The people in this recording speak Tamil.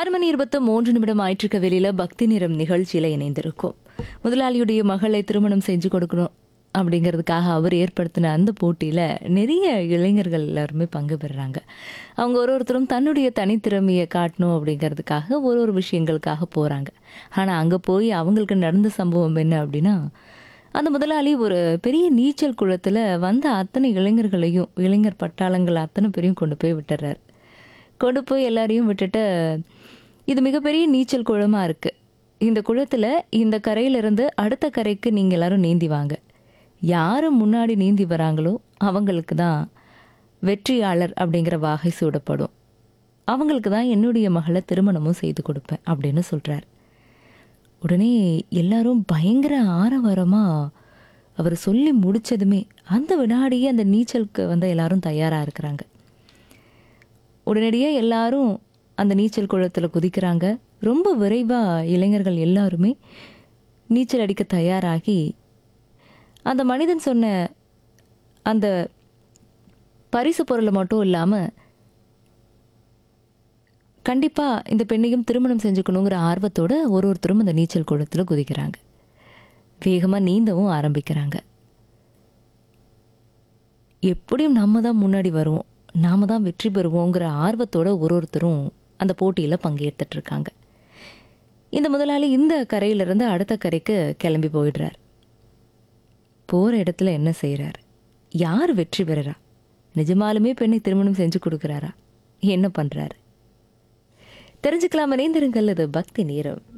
ஆறு மணி இருபத்து மூன்று நிமிடம் ஆயிற்றுக்க வெளியில பக்தி நிறம் நிகழ்ச்சியில இணைந்திருக்கும் முதலாளியுடைய மகளை திருமணம் செஞ்சு கொடுக்கணும் அப்படிங்கிறதுக்காக அவர் ஏற்படுத்தின அந்த போட்டியில நிறைய இளைஞர்கள் எல்லாருமே பங்கு பெறுறாங்க அவங்க ஒரு ஒருத்தரும் தன்னுடைய தனித்திறமையை காட்டணும் அப்படிங்கிறதுக்காக ஒரு ஒரு விஷயங்களுக்காக போறாங்க ஆனா அங்க போய் அவங்களுக்கு நடந்த சம்பவம் என்ன அப்படின்னா அந்த முதலாளி ஒரு பெரிய நீச்சல் குளத்துல வந்த அத்தனை இளைஞர்களையும் இளைஞர் பட்டாளங்கள் அத்தனை பேரையும் கொண்டு போய் விட்டுறாரு கொண்டு போய் எல்லாரையும் விட்டுட்டு இது மிகப்பெரிய நீச்சல் குளமா இருக்கு இந்த குளத்துல இந்த கரையிலிருந்து அடுத்த கரைக்கு நீங்க எல்லாரும் நீந்தி வாங்க யாரு முன்னாடி நீந்தி வராங்களோ அவங்களுக்கு தான் வெற்றியாளர் அப்படிங்கிற வாகை சூடப்படும் அவங்களுக்கு தான் என்னுடைய மகளை திருமணமும் செய்து கொடுப்பேன் அப்படின்னு சொல்றார் உடனே எல்லாரும் பயங்கர ஆரவாரமா அவர் சொல்லி முடிச்சதுமே அந்த வினாடியே அந்த நீச்சலுக்கு வந்து எல்லாரும் தயாரா இருக்கிறாங்க உடனடியே எல்லாரும் அந்த நீச்சல் குளத்துல குதிக்கிறாங்க ரொம்ப விரைவா இளைஞர்கள் எல்லாருமே நீச்சல் அடிக்க தயாராகி அந்த மனிதன் சொன்ன அந்த பரிசு பொருளை மட்டும் இல்லாம கண்டிப்பா இந்த பெண்ணையும் திருமணம் செஞ்சுக்கணுங்கிற ஆர்வத்தோட ஒரு ஒருத்தரும் அந்த நீச்சல் குளத்துல குதிக்கிறாங்க வேகமா நீந்தவும் ஆரம்பிக்கிறாங்க எப்படியும் நம்ம தான் முன்னாடி வருவோம் நாம தான் வெற்றி பெறுவோங்கிற ஆர்வத்தோட ஒரு ஒருத்தரும் அந்த போட்டியில பங்கேற்றுட்டு இருக்காங்க இந்த முதலாளி இந்த கரையிலிருந்து அடுத்த கரைக்கு கிளம்பி போயிடுறார் போற இடத்துல என்ன செய்றார் யார் வெற்றி பெறுறா நிஜமாலுமே பெண்ணை திருமணம் செஞ்சு கொடுக்குறாரா என்ன பண்றாரு தெரிஞ்சுக்கலாம் இணைந்திருங்கள் இது பக்தி நேரம்